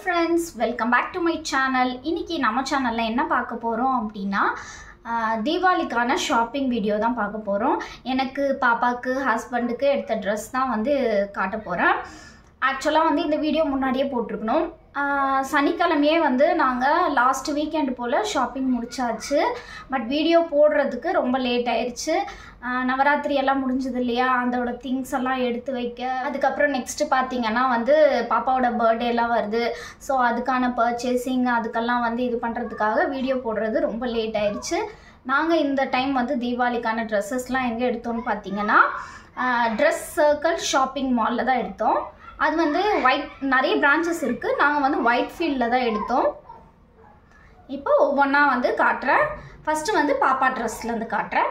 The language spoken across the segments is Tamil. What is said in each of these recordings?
Friends welcome back to my channel இன்னைக்கு நம்ம சேனலில் என்ன பார்க்க போகிறோம் அப்படின்னா ஆஹ், தீபாவளிக்கான ஷாப்பிங் வீடியோ தான் பார்க்க போகிறோம் எனக்கு பாப்பாவுக்கு ஹஸ்பண்டுக்கு எடுத்த ட்ரெஸ் தான் வந்து காட்ட போகிறேன் ஆக்சுவலாக வந்து இந்த வீடியோ முன்னாடியே போட்டிருக்கணும் ஆஹ், சனிக்கிழமையே வந்து நாங்கள் லாஸ்ட் வீக்கெண்ட் போல் ஷாப்பிங் முடிச்சாச்சு பட் வீடியோ போடுறதுக்கு ரொம்ப லேட் ஆயிடுச்சு ஆஹ், நவராத்திரி எல்லாம் முடிஞ்சது இல்லையா அதோட திங்ஸ் எல்லாம் எடுத்து வைக்க அதுக்கப்புறம் நெக்ஸ்ட்டு பார்த்தீங்கன்னா வந்து பாப்பாவோட பர்த்டே எல்லாம் வருது ஸோ அதுக்கான பர்ச்சேசிங் அதுக்கெல்லாம் வந்து இது பண்ணுறதுக்காக வீடியோ போடுறது ரொம்ப லேட் ஆயிடுச்சு நாங்கள் இந்த டைம் வந்து தீபாவளிக்கான ட்ரெஸ்ஸஸ்லாம் எங்கே எடுத்தோம்னு பார்த்தீங்கன்னா ட்ரெஸ் சர்க்கிள் ஷாப்பிங் மாலில் தான் எடுத்தோம் அது வந்து ஒயிட் நிறைய பிரான்ச்சஸ் இருக்குது நாங்கள் வந்து ஒயிட் ஃபீல்டில் தான் எடுத்தோம் இப்போ ஒவ்வொன்றா வந்து காட்டுறேன் ஃபஸ்ட்டு வந்து பாப்பா ட்ரெஸ்லேருந்து காட்டுறேன்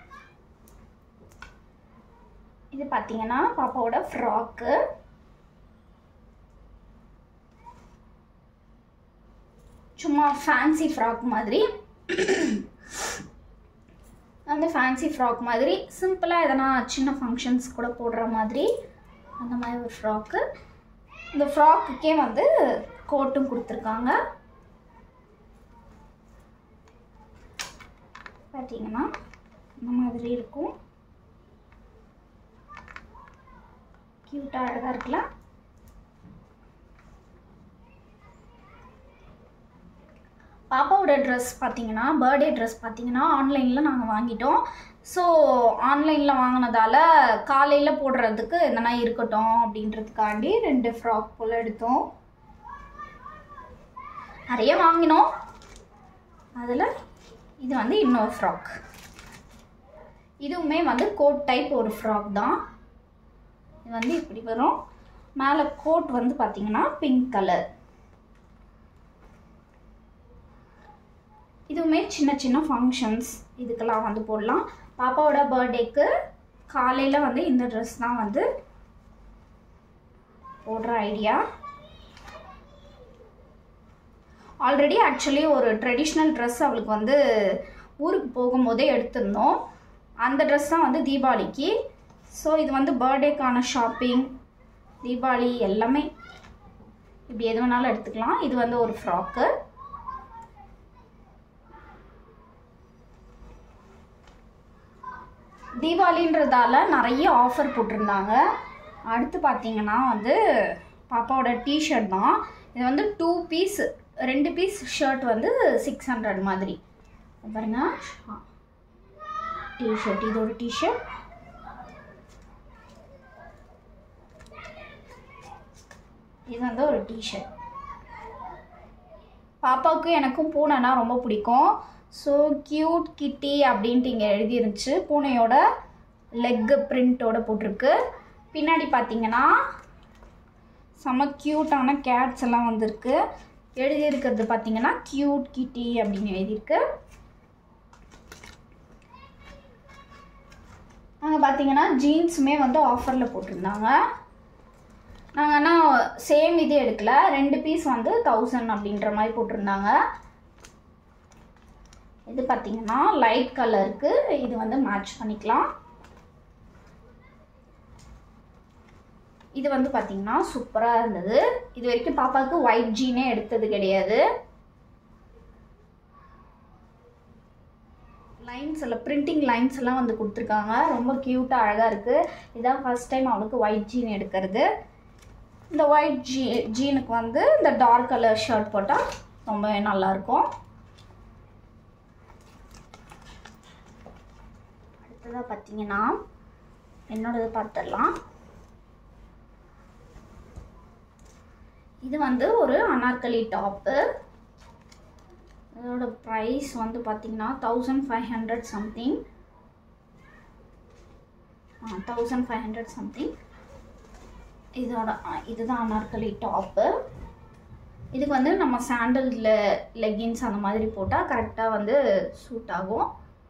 இது பார்த்தீங்கன்னா பாப்பாவோட ஃப்ராக்கு சும்மா ஃபேன்சி ஃப்ராக் மாதிரி அந்த ஃபேன்சி ஃப்ராக் மாதிரி சிம்பிளாக எதனா சின்ன ஃபங்க்ஷன்ஸ் கூட போடுற மாதிரி அந்த மாதிரி ஒரு ஃப்ராக்கு இந்த ஃப்ராக்குக்கே வந்து கோட்டும் கொடுத்துருக்காங்க பார்த்தீங்கன்னா இந்த மாதிரி இருக்கும் க்யூட்டாக அழகாக இருக்குல்ல பாப்பாவோட ட்ரெஸ் பார்த்தீங்கன்னா பர்த்டே ட்ரெஸ் பார்த்தீங்கன்னா ஆன்லைனில் நாங்கள் வாங்கிட்டோம் ஸோ ஆன்லைனில் வாங்கினதால காலையில் போடுறதுக்கு எதனா இருக்கட்டும் அப்படின்றதுக்காண்டி ரெண்டு ஃப்ராக் போல் எடுத்தோம் நிறைய வாங்கினோம் அதில் இது வந்து இன்னொரு ஃப்ராக் இதுவுமே வந்து கோட் டைப் ஒரு ஃப்ராக் தான் இது வந்து இப்படி வரும் மேலே கோட் வந்து பார்த்தீங்கன்னா பிங்க் கலர் இதுவுமே சின்ன சின்ன ஃபங்க்ஷன்ஸ் இதுக்கெல்லாம் வந்து போடலாம் பாப்பாவோட பர்த்டேக்கு காலையில் வந்து இந்த ட்ரெஸ் தான் வந்து போடுற ஐடியா ஆல்ரெடி ஆக்சுவலி ஒரு ட்ரெடிஷ்னல் ட்ரெஸ் அவளுக்கு வந்து ஊருக்கு போகும்போதே எடுத்திருந்தோம் அந்த ட்ரெஸ் தான் வந்து தீபாவளிக்கு ஸோ இது வந்து பர்த்டேக்கான ஷாப்பிங் தீபாவளி எல்லாமே இப்படி எது வேணாலும் எடுத்துக்கலாம் இது வந்து ஒரு ஃப்ராக்கு தீபாவளின்றதால நிறைய ஆஃபர் போட்டிருந்தாங்க அடுத்து பார்த்தீங்கன்னா வந்து பாப்பாவோட டிஷர்ட் தான் இது வந்து டூ பீஸ் ரெண்டு பீஸ் ஷர்ட் வந்து சிக்ஸ் ஹண்ட்ரட் மாதிரி பாருங்க டிஷர்ட் இது ஒரு டிஷர்ட் இது வந்து ஒரு டிஷர்ட் பாப்பாவுக்கும் எனக்கும் பூனைனா ரொம்ப பிடிக்கும் ஸோ கியூட் கிட்டி அப்படின்ட்டு இங்கே எழுதிருந்துச்சு பூனையோட லெக்கு பிரிண்ட்டோட போட்டிருக்கு பின்னாடி பார்த்தீங்கன்னா செம்ம க்யூட்டான கேட்ஸ் எல்லாம் வந்திருக்கு எழுதியிருக்கிறது பார்த்தீங்கன்னா கியூட் கிட்டி அப்படின்னு எழுதியிருக்கு நாங்கள் பார்த்தீங்கன்னா ஜீன்ஸுமே வந்து ஆஃபரில் போட்டிருந்தாங்க நாங்கள் ஆனால் சேம் இது எடுக்கல ரெண்டு பீஸ் வந்து தௌசண்ட் அப்படின்ற மாதிரி போட்டிருந்தாங்க இது பார்த்தீங்கன்னா லைட் கலருக்கு இது வந்து மேட்ச் பண்ணிக்கலாம் இது வந்து பார்த்தீங்கன்னா சூப்பராக இருந்தது இது வரைக்கும் பாப்பாவுக்கு ஒயிட் ஜீனே எடுத்தது கிடையாது லைன்ஸ் எல்லாம் பிரிண்டிங் லைன்ஸ் எல்லாம் வந்து கொடுத்துருக்காங்க ரொம்ப க்யூட்டாக அழகாக இருக்குது இதான் ஃபர்ஸ்ட் டைம் அவளுக்கு ஒயிட் ஜீன் எடுக்கிறது இந்த ஒயிட் ஜீ ஜீனுக்கு வந்து இந்த டார்க் கலர் ஷர்ட் போட்டால் ரொம்பவே நல்லாயிருக்கும் அடுத்ததாக பார்த்தீங்கன்னா என்னோடது பார்த்துடலாம் இது வந்து ஒரு அனார்கலி டாப்பு இதோட ப்ரைஸ் வந்து பார்த்தீங்கன்னா thousand five hundred something thousand five hundred something இதோட ஆ, இதுதான் அனார்கலி டாப்பு இதுக்கு வந்து நம்ம சாண்டலில் லெகின்ஸ் அந்த மாதிரி போட்டால் கரெக்டாக வந்து சூட் ஆகும்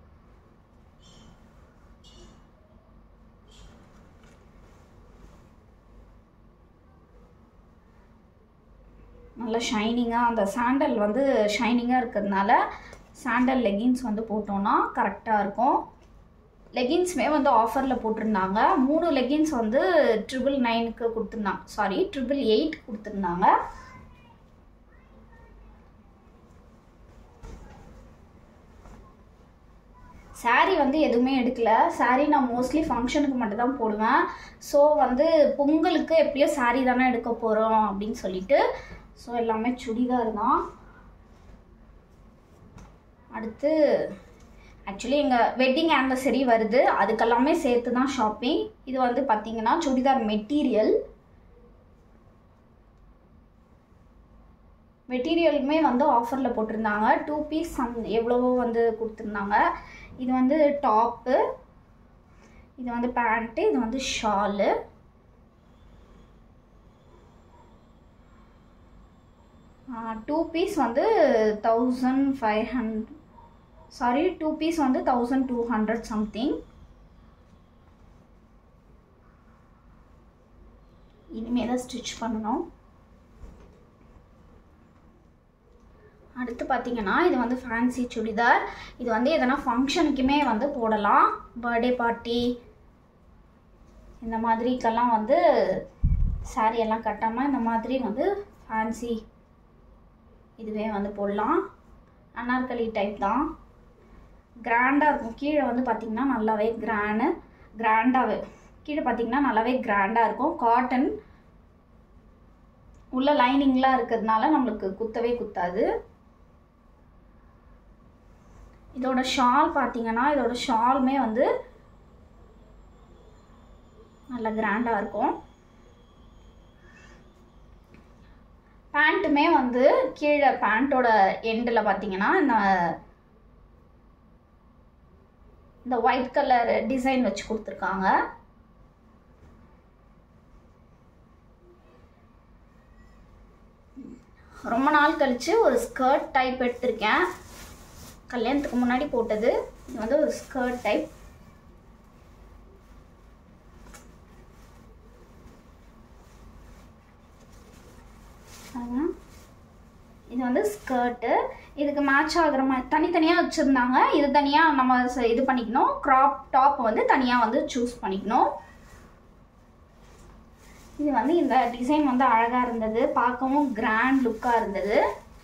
நல்ல ஷைனிங்காக அந்த சாண்டல் வந்து ஷைனிங்காக இருக்கிறதுனால சாண்டல் லெகின்ஸ் வந்து போட்டோன்னா கரெக்டாக இருக்கும் லெகின்ஸுமே வந்து ஆஃபரில் போட்டிருந்தாங்க மூணு லெகின்ஸ் வந்து ட்ரிபிள் நைனுக்கு கொடுத்துருந்தாங்க சாரி ட்ரிபிள் எயிட் கொடுத்துருந்தாங்க saree வந்து எதுவுமே எடுக்கல saree நான் மோஸ்ட்லி ஃபங்க்ஷனுக்கு மட்டும் தான் போடுவேன் ஸோ வந்து பொங்கலுக்கு எப்படியோ saree தானே எடுக்க போகிறோம் அப்படின்னு சொல்லிட்டு ஸோ எல்லாமே சுடிதார் தான் அடுத்து ஆக்சுவலி எங்கள் வெட்டிங் ஆனிவர்சரி வருது அதுக்கெல்லாமே சேர்த்து தான் ஷாப்பிங் இது வந்து பார்த்தீங்கன்னா சுடிதார் மெட்டீரியல் மெட்டீரியலுமே வந்து ஆஃபரில் போட்டிருந்தாங்க டூ பீஸ் சம் எவ்வளவோ வந்து கொடுத்துருந்தாங்க இது வந்து டாப்பு இது வந்து பேண்ட்டு இது வந்து ஷாலு டூ பீஸ் வந்து தௌசண்ட் ஃபைவ் ஹண்ட் சாரி டூ பீஸ் வந்து தௌசண்ட் டூ ஹண்ட்ரட் சம்திங் இனிமேல் தான் ஸ்டிச் பண்ணணும் அடுத்து பார்த்தீங்கன்னா இது வந்து ஃபேன்சி சுடிதார் இது வந்து எதனா ஃபங்க்ஷனுக்குமே வந்து போடலாம் பர்த்டே பார்ட்டி இந்த மாதிரிக்கெல்லாம் வந்து saree எல்லாம் கட்டாமல் இந்த மாதிரி வந்து ஃபேன்சி இதுவே வந்து போடலாம் அனார்கலி டைப் தான் கிராண்டாக இருக்கும் கீழே வந்து பார்த்திங்கன்னா நல்லாவே கிராண்டு கிராண்டாகவே கீழே பார்த்திங்கன்னா நல்லாவே கிராண்டாக இருக்கும் காட்டன் உள்ள லைனிங்லாம் இருக்கிறதுனால நம்மளுக்கு குத்தவே குத்தாது இதோட ஷால் பார்த்தீங்கன்னா இதோட ஷாலுமே வந்து நல்ல கிராண்டாக இருக்கும் பேண்ட்டுமே வந்து கீழே பேண்ட்டோட எண்டில் பார்த்தீங்கன்னா இந்த இந்த ஒயிட் கலர் டிசைன் வச்சு கொடுத்துருக்காங்க ரொம்ப நாள் கழிச்சு ஒரு ஸ்கர்ட் டைப் எடுத்திருக்கேன் கல்யாணத்துக்கு முன்னாடி போட்டது இது வந்து ஒரு ஸ்கர்ட் டைப் பாருங்க. இது வந்து ஸ்கர்ட்டு இதுக்கு மேட்ச் ஆகுற மாதிரி தனித்தனியாக வச்சுருந்தாங்க இது தனியாக நம்ம ச- இது பண்ணிக்கணும் க்ராப் டாப் வந்து தனியாக வந்து சூஸ் பண்ணிக்கணும் இது வந்து இந்த டிசைன் வந்து அழகாக இருந்தது பார்க்கவும் கிராண்ட் லுக்காக இருந்தது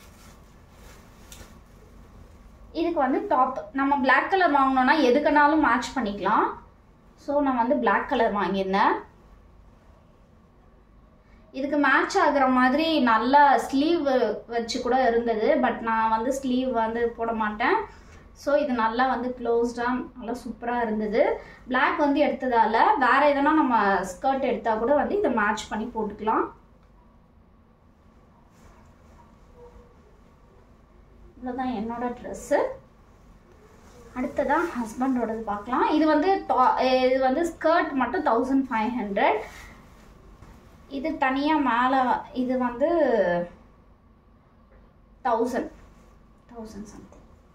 இதுக்கு வந்து டாப் நம்ம Black கலர் வாங்கினோன்னா எதுக்குனாலும் மேட்ச் பண்ணிக்கலாம் ஸோ நான் வந்து Black கலர் வாங்கியிருந்தேன் இதுக்கு மேட்ச் ஆகுற மாதிரி நல்ல ஸ்லீவ் வச்சு கூட இருந்தது பட் நான் வந்து ஸ்லீவ் வந்து போட மாட்டேன் ஸோ இது நல்லா வந்து க்ளோஸ்டாக நல்லா சூப்பராக இருந்தது Black வந்து எடுத்ததால வேற எதனா நம்ம ஸ்கர்ட் எடுத்தால் கூட வந்து இதை மேட்ச் பண்ணி போட்டுக்கலாம் இவ்வளோதான் என்னோட ட்ரெஸ்ஸு அடுத்ததான் ஹஸ்பண்டோடது பார்க்கலாம் இது வந்து டா- இது வந்து ஸ்கர்ட் மட்டும் தௌசண்ட் ஃபைவ் ஹண்ட்ரட் இது தனியாக மேலே இது வந்து தௌசண்ட் தௌசண்ட் சம்திங்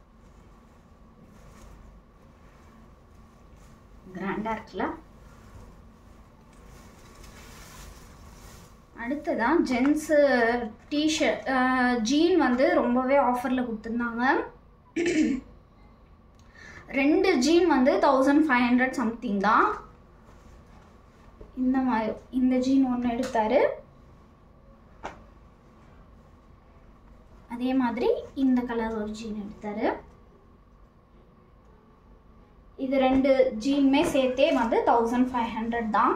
கிராண்டாக இருக்குல்ல அடுத்ததான் ஜென்ஸு டிஷர்ட் ஜீன் வந்து ரொம்பவே ஆஃபரில் கொடுத்துருந்தாங்க ரெண்டு ஜீன் வந்து தௌசண்ட் ஃபைவ் ஹண்ட்ரட் சம்திங் தான் இந்த மாதிரி இந்த ஜீன் ஒன்று எடுத்தாரு அதே மாதிரி இந்த கலர் ஒரு ஜீன் எடுத்தாரு இது ரெண்டு ஜீனுமே சேர்த்தே வந்து தௌசண்ட் ஃபைவ் ஹண்ட்ரட் தான்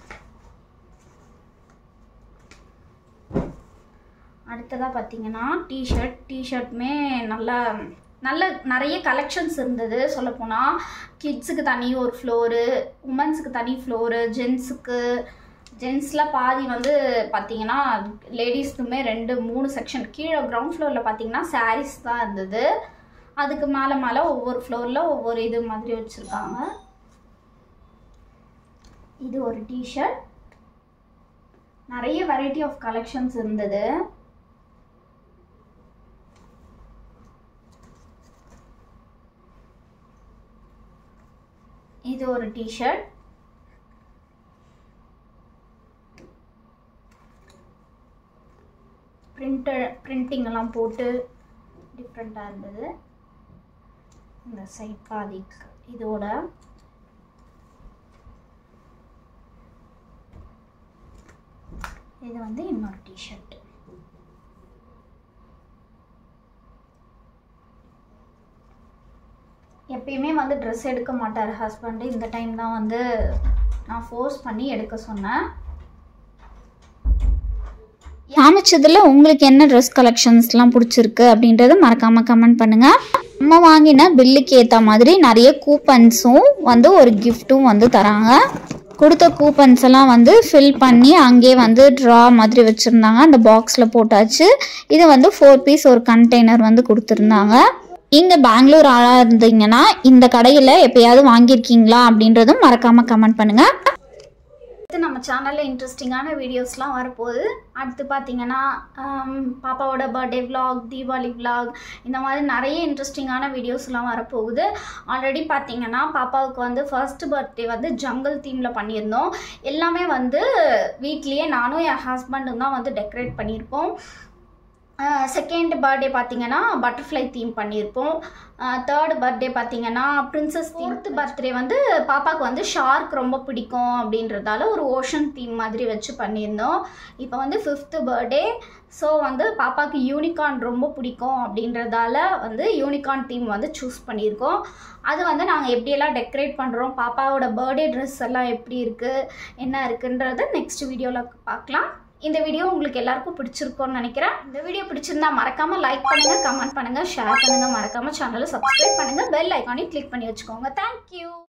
அடுத்ததாக பார்த்தீங்கன்னா டிஷர்ட் டிஷர்ட்டுமே நல்லா நல்ல நிறைய கலெக்ஷன்ஸ் இருந்தது சொல்லப்போனால் கிட்ஸுக்கு தனி ஒரு ஃப்ளோரு உமன்ஸுக்கு தனி ஃப்ளோரு ஜென்ஸுக்கு ஜென்ஸில் பாதி வந்து பார்த்தீங்கன்னா லேடிஸ்க்குமே ரெண்டு மூணு செக்ஷன் கீழே கிரவுண்ட் ஃப்ளோரில் பார்த்தீங்கன்னா sarees தான் இருந்தது அதுக்கு மேலே மேலே ஒவ்வொரு ஃப்ளோரில் ஒவ்வொரு இது மாதிரி வச்சுருக்காங்க இது ஒரு டிஷர்ட் நிறைய வெரைட்டி ஆஃப் கலெக்ஷன்ஸ் இருந்தது இது ஒரு டிஷர்ட் பிரிண்டர் பிரிண்டிங் எல்லாம் போட்டு டிஃப்ரெண்ட்டாக இருந்தது இந்த சைட் பாதிக்கு இதோட இது வந்து இன்னொரு டிஷர்ட் எப்பயுமே வந்து ட்ரெஸ் எடுக்க மாட்டார் ஹஸ்பண்டு இந்த டைம் தான் வந்து நான் ஃபோர்ஸ் பண்ணி எடுக்க சொன்னேன் காமிச்சதில் உங்களுக்கு என்ன ட்ரெஸ் கலெக்ஷன்ஸ்லாம் பிடிச்சிருக்கு அப்படின்றத மறக்காமல் கமெண்ட் பண்ணுங்கள் நம்ம வாங்கின பில்லுக்கு ஏற்ற மாதிரி நிறைய கூப்பன்ஸும் வந்து ஒரு கிஃப்ட்டும் வந்து தராங்க கொடுத்த கூப்பன்ஸ் எல்லாம் வந்து ஃபில் பண்ணி அங்கேயே வந்து ட்ரா மாதிரி வச்சுருந்தாங்க அந்த பாக்ஸில் போட்டாச்சு இது வந்து ஃபோர் பீஸ் ஒரு கண்டெய்னர் வந்து கொடுத்துருந்தாங்க நீங்கள் பெங்களூர் ஆளாக இருந்தீங்கன்னா இந்த கடையில் எப்பயாவது வாங்கியிருக்கீங்களா அப்படின்றதும் மறக்காமல் கமெண்ட் பண்ணுங்கள் அடுத்து நம்ம சேனலில் இன்ட்ரெஸ்டிங்கான வீடியோஸ்லாம் வரப்போகுது அடுத்து பார்த்தீங்கன்னா ஆம், பாப்பாவோட பர்த்டே vlog தீபாவளி vlog இந்த மாதிரி நிறைய இன்ட்ரெஸ்டிங்கான வீடியோஸ்லாம் வரப்போகுது ஆல்ரெடி பார்த்தீங்கன்னா பாப்பாவுக்கு வந்து ஃபர்ஸ்ட் பர்த்டே வந்து ஜங்கல் தீமில் பண்ணியிருந்தோம் எல்லாமே வந்து வீட்லேயே நானும் என் ஹஸ்பண்டும் தான் வந்து டெக்கரேட் பண்ணியிருப்போம் செகண்ட் பர்த்டே பார்த்தீங்கன்னா பட்டர்ஃப்ளை தீம் பண்ணியிருப்போம் தேர்ட் பர்த்டே பார்த்தீங்கன்னா பிரின்சஸ் ஃபோர்த் பர்த்டே வந்து பாப்பாவுக்கு வந்து ஷார்க் ரொம்ப பிடிக்கும் அப்படின்றதால ஒரு ஓஷன் தீம் மாதிரி வச்சு பண்ணியிருந்தோம் இப்போ வந்து ஃபிஃப்த்து பர்த்டே ஸோ வந்து பாப்பாவுக்கு யூனிகார்ன் ரொம்ப பிடிக்கும் அப்படின்றதால வந்து யூனிகார்ன் தீம் வந்து சூஸ் பண்ணியிருக்கோம் அது வந்து நாங்கள் எப்படியெல்லாம் டெக்கரேட் பண்ணுறோம் பாப்பாவோட பர்த்டே ட்ரெஸ் எல்லாம் எப்படி இருக்குது என்ன இருக்குன்றது நெக்ஸ்ட் வீடியோவில் பார்க்கலாம் இந்த வீடியோ உங்களுக்கு எல்லாருக்கும் பிடிச்சிருக்கும்னு நினைக்கிறேன் இந்த வீடியோ பிடிச்சிருந்தா மறக்காம லைக் பண்ணுங்க கமெண்ட் பண்ணுங்க ஷேர் பண்ணுங்க மறக்காம சேனலை சப்ஸ்கிரைப் பண்ணுங்க பெல் ஐக்கானையும் கிளிக் பண்ணி வச்சுக்கோங்க தேங்க்யூ